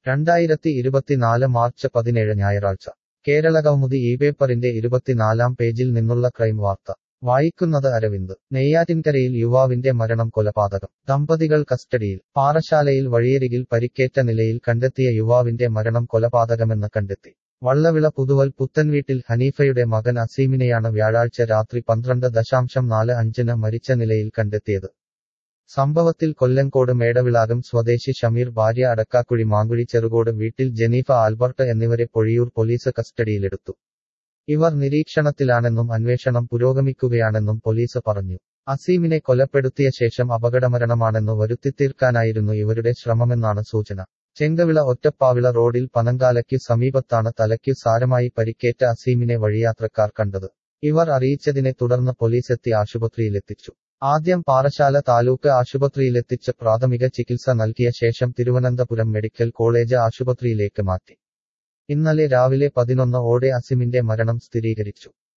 രണ്ടായിരത്തി ഇരുപത്തിനാല് മാർച്ച് പതിനേഴ് ഞായറാഴ്ച കേരളകൗമുദി ഈ പേപ്പറിന്റെ ഇരുപത്തിനാലാം പേജിൽ നിന്നുള്ള ക്രൈം വാർത്ത വായിക്കുന്നത് അരവിന്ദ് നെയ്യാറ്റിൻകരയിൽ യുവാവിന്റെ മരണം കൊലപാതകം ദമ്പതികൾ കസ്റ്റഡിയിൽ പാറശാലയിൽ വഴിയരികിൽ പരിക്കേറ്റ നിലയിൽ കണ്ടെത്തിയ യുവാവിന്റെ മരണം കൊലപാതകമെന്ന് കണ്ടെത്തി വള്ളവിള പുതുവൽ പുത്തൻവീട്ടിൽ ഹനീഫയുടെ മകൻ അസീമിനെയാണ് വ്യാഴാഴ്ച രാത്രി പന്ത്രണ്ട് ദശാംശം നാല് അഞ്ചിന് മരിച്ച നിലയിൽ കണ്ടെത്തിയത് സംഭവത്തിൽ കൊല്ലങ്കോട് മേടവിളാകം സ്വദേശി ഷമീർ ഭാര്യ അടക്കാക്കുഴി മാങ്കുഴി ചെറുകോട് വീട്ടിൽ ജനീഫ ആൽബർട്ട് എന്നിവരെ പൊഴിയൂർ പോലീസ് കസ്റ്റഡിയിലെടുത്തു ഇവർ നിരീക്ഷണത്തിലാണെന്നും അന്വേഷണം പുരോഗമിക്കുകയാണെന്നും പോലീസ് പറഞ്ഞു അസീമിനെ കൊലപ്പെടുത്തിയ ശേഷം അപകടമരണമാണെന്ന് വരുത്തിത്തീർക്കാനായിരുന്നു ഇവരുടെ ശ്രമമെന്നാണ് സൂചന ചെങ്കവിള ഒറ്റപ്പാവിള റോഡിൽ പനങ്കാലയ്ക്ക് സമീപത്താണ് തലയ്ക്കു സാരമായി പരിക്കേറ്റ അസീമിനെ വഴിയാത്രക്കാർ കണ്ടത് ഇവർ അറിയിച്ചതിനെ തുടർന്ന് പോലീസെത്തി ആശുപത്രിയിലെത്തിച്ചു ആദ്യം പാറശാല താലൂക്ക് ആശുപത്രിയിലെത്തിച്ച് പ്രാഥമിക ചികിത്സ നൽകിയ ശേഷം തിരുവനന്തപുരം മെഡിക്കൽ കോളേജ് ആശുപത്രിയിലേക്ക് മാറ്റി ഇന്നലെ രാവിലെ പതിനൊന്ന് ഓടെ അസിമിന്റെ മരണം സ്ഥിരീകരിച്ചു